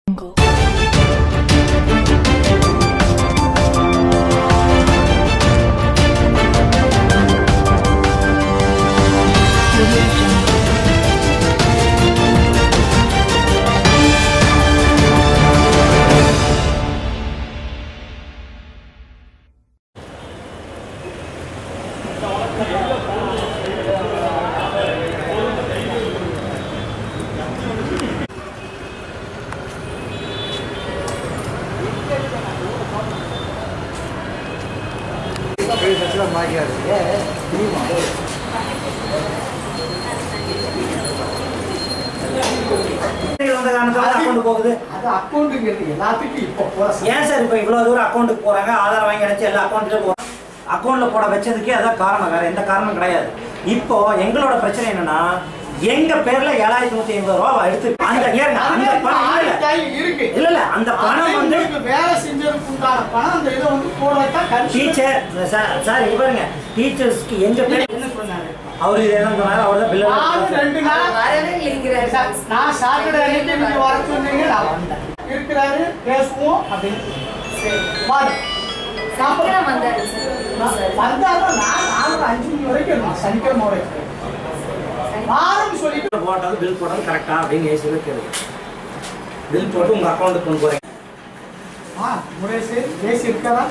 வந்த காரணத்தால அக்கௌண்ட் போகுது அது அக்கௌண்ட்டுங்கிறது எல்லாத்துக்கும் இப்போ போற ஏன் சார் இப்போ இவ்வளோ தூரம் அக்கௌண்ட்டுக்கு போகிறாங்க ஆதார் வாங்கி அடைச்சு எல்லா அக்கௌண்ட்டில் போ அக்கௌண்ட்டில் போட வச்சதுக்கே அதான் காரணம் வேற எந்த காரணம் கிடையாது இப்போ எங்களோட பிரச்சனை என்னன்னா எங்க பேர்ல ஏழாயிரத்தி நூத்தி ஐம்பது ரூபா எடுத்து அந்த ஏறுங்க, அந்த பணம் இல்ல. ஆடிட்டாய் இருக்கு இல்ல இல்ல அந்த பணம் அது வந்து உங்களுக்கு வேலை செஞ்சதுக்கு உண்டான பணம் அந்த இதை வந்து போடுறதுதான் கன்சிடர் டீச்சர் சார் சார் இவருங்க டீச்சர்ஸ்க்கு எங்க பேர் என்ன சொன்னாங்க அவர் இது என்ன சொன்னாரு அவர் தான் நான் பில்லு ரெண்டு நாள் வரவே இல்லைங்கிறாரு சார், நான் சாட்டர்டே அன்னைக்கு நீங்க வர சொன்னீங்க நான் வந்தேன் இருக்கிறாரு பேசுவோம் அப்படின்னு வாரு. சனிக்கிழமை வந்தாரு நான் சார் வந்தாலும் நான் நாலு அஞ்சு மணி வரைக்கும் இருந்தேன் சனிக்கிழமை வரைக்கும் வாரம்னு சொல்லிட்டு போட்டது பில் போட்டது கரெக்டா அப்படின்னு ஏசி கேளுங்க பில் போட்டு உங்க அக்கௌண்ட்டுக்கு கொண்டு போறீங்க ஆ முரேஷ் ஏசி இருக்காரா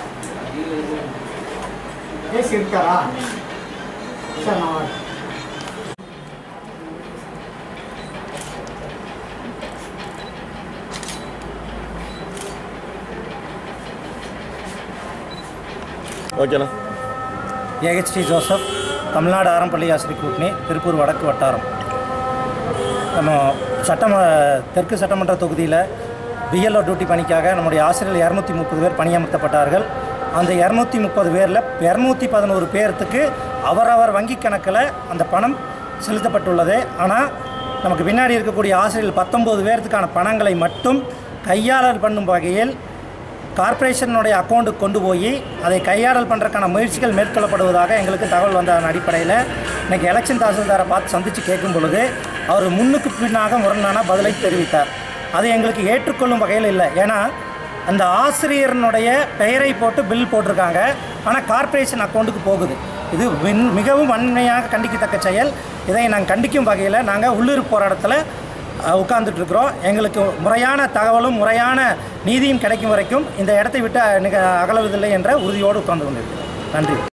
ஏசி இருக்காரா சார் நான் வரேன். ஓகேண்ணா ஏஹெச்டி ஜோசப் தமிழ்நாடு ஆரம்பள்ளி ஆசிரியர் கூட்டணி திருப்பூர் வடக்கு வட்டாரம் நம்ம சட்டம தெற்கு சட்டமன்ற தொகுதியில் பிஎல்ஓ டியூட்டி பணிக்காக நம்முடைய ஆசிரியர்கள் இரநூத்தி முப்பது பேர் பணியமர்த்தப்பட்டார்கள் அந்த இரநூத்தி முப்பது பேரில் இரநூத்தி பதினோரு பேர்த்துக்கு அவரவர் வங்கி கணக்கில் அந்த பணம் செலுத்தப்பட்டுள்ளது ஆனால் நமக்கு பின்னாடி இருக்கக்கூடிய ஆசிரியர்கள் பத்தொம்போது பேர்த்துக்கான பணங்களை மட்டும் கையாளல் பண்ணும் வகையில் கார்ப்பரேஷனுடைய அக்கௌண்ட்டுக்கு கொண்டு போய் அதை கையாடல் பண்ணுறதுக்கான முயற்சிகள் மேற்கொள்ளப்படுவதாக எங்களுக்கு தகவல் வந்த அடிப்படையில் இன்னைக்கு எலெக்ஷன் தாசில்தாரை பார்த்து சந்தித்து கேட்கும் பொழுது அவர் முன்னுக்கு பின்னாக முரணான பதிலை தெரிவித்தார் அது எங்களுக்கு ஏற்றுக்கொள்ளும் வகையில் இல்லை ஏன்னா அந்த ஆசிரியரனுடைய பெயரை போட்டு பில் போட்டிருக்காங்க ஆனால் கார்ப்பரேஷன் அக்கௌண்ட்டுக்கு போகுது இது மின்- மிகவும் வன்மையாக கண்டிக்கத்தக்க செயல் இதை நாங்கள் கண்டிக்கும் வகையில் நாங்கள் உள்ளூர் போராட்டத்தில் உட்கார்ந்துட்டு இருக்கிறோம் எங்களுக்கு முறையான தகவலும் முறையான நீதியும் கிடைக்கும் வரைக்கும் இந்த இடத்தை விட்டு நிக- அகலுவதில்லை என்ற உறுதியோடு உட்கார்ந்து கொண்டிருக்கிறோம் நன்றி